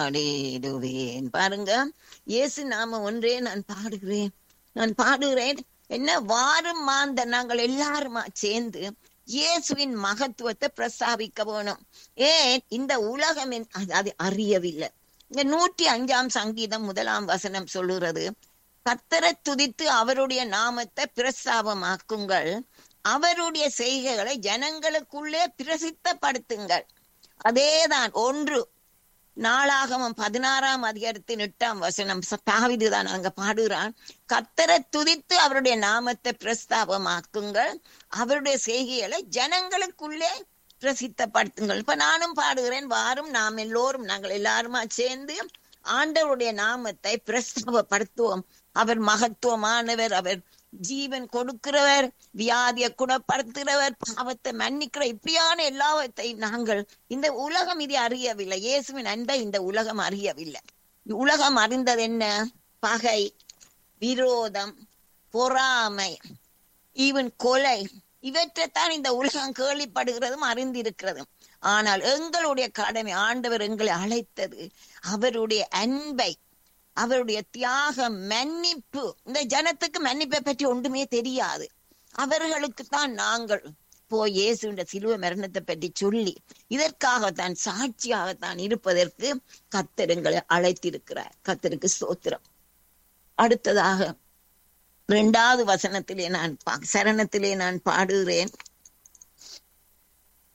பாடிடுவேன் பாருங்க இயேசு நாம ஒன்றே நான் பாடுகிறேன் நான் பாடுகிறேன் என்ன வாரும் மாந்த நாங்கள் எல்லாருமா சேர்ந்து இயேசுவின் மகத்துவத்தை பிரஸ்தாபிக்க வேணும் ஏன் இந்த உலகம் என்- அது- அது அறியவில்லை இந்த நூற்றி அஞ்சாம் சங்கீதம் முதலாம் வசனம் சொல்லுகிறது கத்தரை துதித்து அவருடைய நாமத்தை பிரஸ்தாபமாக்குங்கள் அவருடைய செய்கைகளை ஜனங்களுக்குள்ளே பிரசித்தப்படுத்துங்கள் அதேதான் ஒன்று நாளாகமம் பதினாறாம் அதிகாரத்தின் எட்டாம் வசனம் ச- தாவீதுதான் அங்க பாடுகிறான் கத்தரை துதித்து அவருடைய நாமத்தை பிரஸ்தாபமாக்குங்கள் அவருடைய செய்கைகளை ஜனங்களுக்குள்ளே பிரசித்தப்படுத்துங்கள் இப்ப நானும் பாடுகிறேன் வாரும் நாம் எல்லோரும் நாங்கள் எல்லாருமா சேர்ந்து ஆண்டவருடைய நாமத்தை பிரஸ்தாபப்படுத்துவோம் அவர் மகத்துவமானவர் அவர் ஜீவன் கொடுக்கிறவர் வியாதியை குணப்படுத்துகிறவர் பாவத்தை மன்னிக்கிற இப்படியான எல்லாவற்றையும் நாங்கள் இந்த உலகம் இது அறியவில்லை இயேசுவின் அன்பை இந்த உலகம் அறியவில்லை உலகம் அறிந்தது என்ன பகை விரோதம் பொறாமை ஈவன் கொலை இவற்றைத்தான் இந்த உலகம் கேள்விப்படுகிறதும் அறிந்திருக்கிறதும் ஆனால் எங்களுடைய கடமை ஆண்டவர் எங்களை அழைத்தது அவருடைய அன்பை அவருடைய தியாகம் மன்னிப்பு இந்த ஜனத்துக்கு மன்னிப்பை பற்றி ஒன்றுமே தெரியாது அவர்களுக்கு தான் நாங்கள் போய் இயேசுவின் சிலுவ மரணத்தை பற்றி சொல்லி இதற்காகத்தான் சாட்சியாகத்தான் இருப்பதற்கு கத்தருங்களை அழைத்திருக்கிறார் கத்தருக்கு ஸ்தோத்திரம் அடுத்ததாக இரண்டாவது வசனத்திலே நான் பா- சரணத்திலே நான் பாடுகிறேன்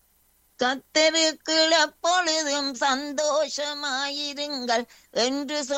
கத்தருக்கு எப்பொழுதும் சந்தோஷமாயிருங்கள் என்று